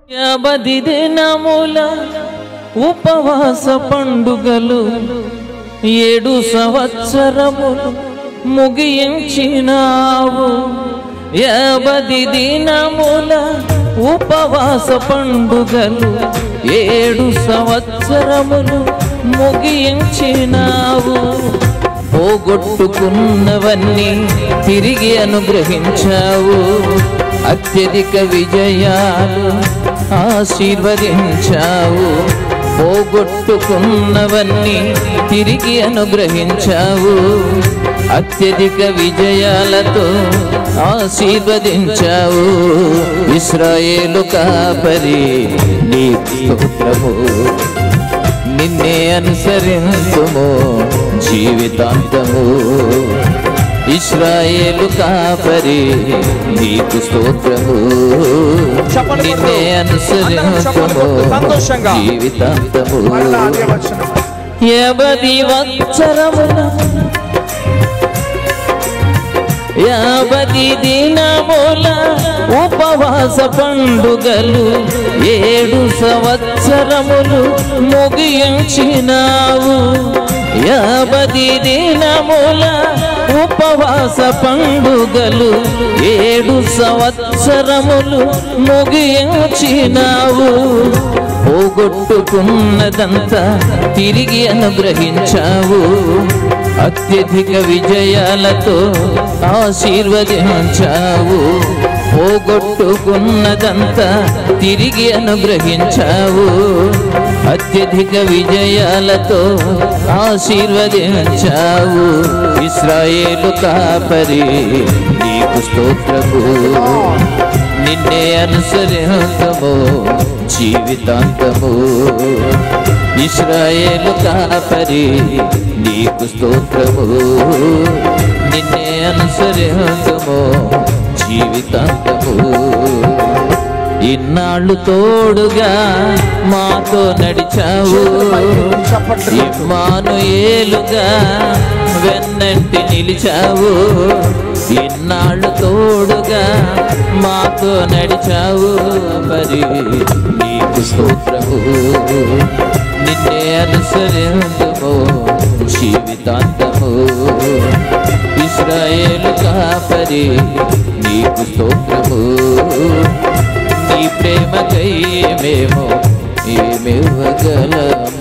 యాభది దినముల ఉపవాస పండుగలు ఏడు సంవత్సరములు ముగించినావు యాభది దినముల ఉపవాస పండుగలు ఏడు సంవత్సరములు ముగించినావు పోగొట్టుకున్నవన్నీ తిరిగి అనుగ్రహించావు అత్యధిక విజయాలు ఆశీర్వదించావు పోగొట్టుకున్నవన్నీ తిరిగి అనుగ్రహించావు అత్యధిక విజయాలతో ఆశీర్వదించావు ఇస్రాయేలు కాపరి నీ స్తోత్రము నిన్నే అనుసరించుము జీవితాంతము ఇస్రాయేలు కాపరి నీకు స్తోత్రము చెప్పండి నిన్నే అందరూ అనుసరించుము చెప్పండి సంతోషంగా. జీవితాంతము మరలా అదే వచనం యవది వత్సరముల యావది దినముల ఉపవాస పండుగలు ఏడు సంవత్సరములు ముగించినావు యావది దినముల ఉపవాస పండుగలు ఏడు సంవత్సరములు ముగించినావు పోగొట్టుకున్నదంతా తిరిగి అనుగ్రహించావు అత్యధిక విజయాలతో ఆశీర్వదించావు పోగొట్టుకున్నదంతా తిరిగి అనుగ్రహించావు అత్యధిక విజయాలతో ఆశీర్వదించావు ఇస్రాయేలు కాపరి నీకు స్తోత్రము నిన్నే అనుసరించము జీవితాంతము ఇస్రాయేలు కాపరి నీకు స్తోత్రము నిన్నే అనుసరించము జీవితాంతము ఇన్నాళ్ళు తోడుగా మాతో నడిచావు చెప్పండి ఇమ్మాను ఏలుగా వెన్నంటి నిలిచావు ఇన్నాళ్ళు తోడుగా మాతో నడిచావు మరి నీకు స్తోత్రము నిన్నే అనుసరించము జీవితాంతము ఇస్రాయేలు కాపరి నీకు స్తోత్రము నీ ప్రేమకై మేము ఏమివ్వగలము